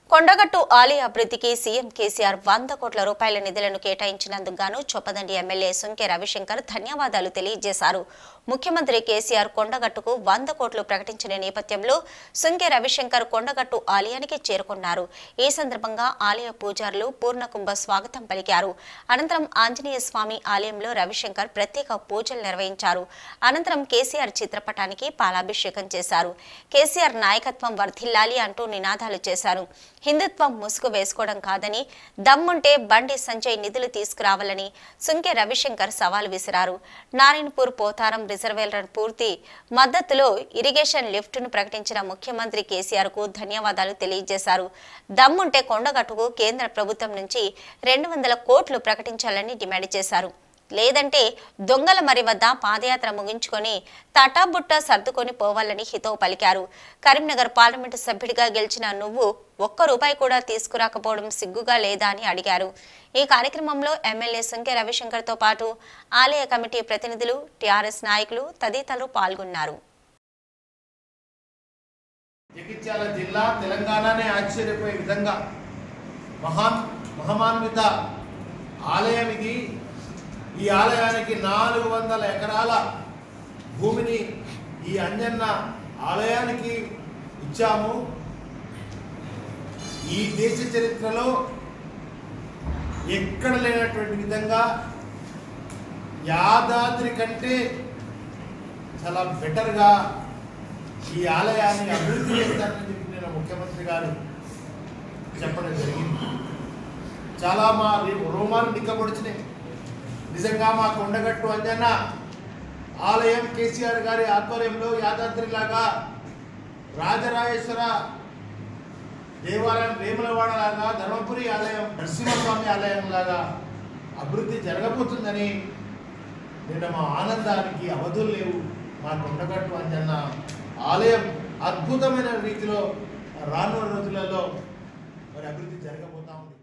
కొండగట్టు ఆలయ అభివృద్ధికి సీఎం కేసీఆర్ వంద కోట్ల రూపాయల నిధులను కేటాయించినందుకు గాను చొప్పదండి ఎమ్మెల్యే సుంకె రవిశంకర్ ధన్యవాదాలు తెలియజేశారు ముఖ్యమంత్రి కేసీఆర్ కొండగట్టుకు వంద కోట్లు ప్రకటించిన నేపథ్యంలో సుంకె రవిశంకర్ కొండగట్టు ఆలయానికి చేరుకున్నారు ఈ సందర్భంగా ఆలయ పూజారులు పూర్ణకుంభ స్వాగతం పలికారు అనంతరం ఆంజనేయ స్వామి ఆలయంలో రవిశంకర్ ప్రత్యేక పూజలు నిర్వహించారు అనంతరం కేసీఆర్ చిత్రపటానికి పాలాభిషేకం చేశారు కేసీఆర్ నాయకత్వం వర్ధిల్లాలి అంటూ నినాదాలు చేశారు హిందుత్వం ముసుగు వేసుకోవడం కాదని దమ్ముంటే బండి సంజయ్ నిధులు తీసుకురావాలని సుంకె రవిశంకర్ సవాల్ విసిరారు నారాయణపూర్ పోతారం రిజర్వేయర్ పూర్తి మద్దతులో ఇరిగేషన్ లిఫ్టును ప్రకటించిన ముఖ్యమంత్రి కేసీఆర్ కు ధన్యవాదాలు తెలియజేశారు దమ్ముంటే కొండగట్టుకు కేంద్ర ప్రభుత్వం నుంచి రెండు వందల కోట్లు ప్రకటించాలని డిమాండ్ చేశారు లేదంటే దొంగల మరి వద్ద పాదయాత్ర ముగించుకొని తటాబుట్ట సర్దుకొని పోవాలని హితవు పలికారు కరీంనగర్ పార్లమెంటు సభ్యుడిగా గెలిచిన నువ్వు ఒక్క రూపాయి కూడా తీసుకురాకపోవడం సిగ్గుగా లేదా అని అడిగారు ఈ కార్యక్రమంలో ఎమ్మెల్యే సుంకె రవిశంకర్తో పాటు ఆలయ కమిటీ ప్రతినిధులు టీఆర్ఎస్ నాయకులు తదితరులు పాల్గొన్నారు జగిత్యాల జిల్లా తెలంగాణనే ఆశ్చర్యపోయే విధంగా మహాన్ మహమాన్విత ఆలయం ఇది ఈ ఆలయానికి నాలుగు వందల ఎకరాల భూమిని ఈ అంజన్న ఆలయానికి ఇచ్చాము ఈ దేశ చరిత్రలో ఎక్కడ లేనటువంటి విధంగా యాదాద్రి కంటే చాలా బెటర్గా ఈ ఆలయాన్ని అభివృద్ధి చేస్తానని చెప్పి నేను ముఖ్యమంత్రి గారు చెప్పడం జరిగింది చాలా మా రే- రోమాలు నిక్కబొడిచినాయి నిజంగా మా కొండగట్టు అంజన్న ఆలయం కేసీఆర్ గారి ఆధ్వర్యంలో యాదాద్రిలాగా రాజరాజేశ్వర దేవాలయం వేములవాడ లాగా ధర్మపురి ఆలయం నరసింహస్వామి ఆలయం లాగా అభివృద్ధి జరగబోతుందని నేను మా ఆనందానికి అవధులు లేవు మా కొండగట్టు అంజన్న ఆలయం అద్భుతమైన రీతిలో రానున్న రోజులలో మరి అభివృద్ధి జరగబోతా ఉంది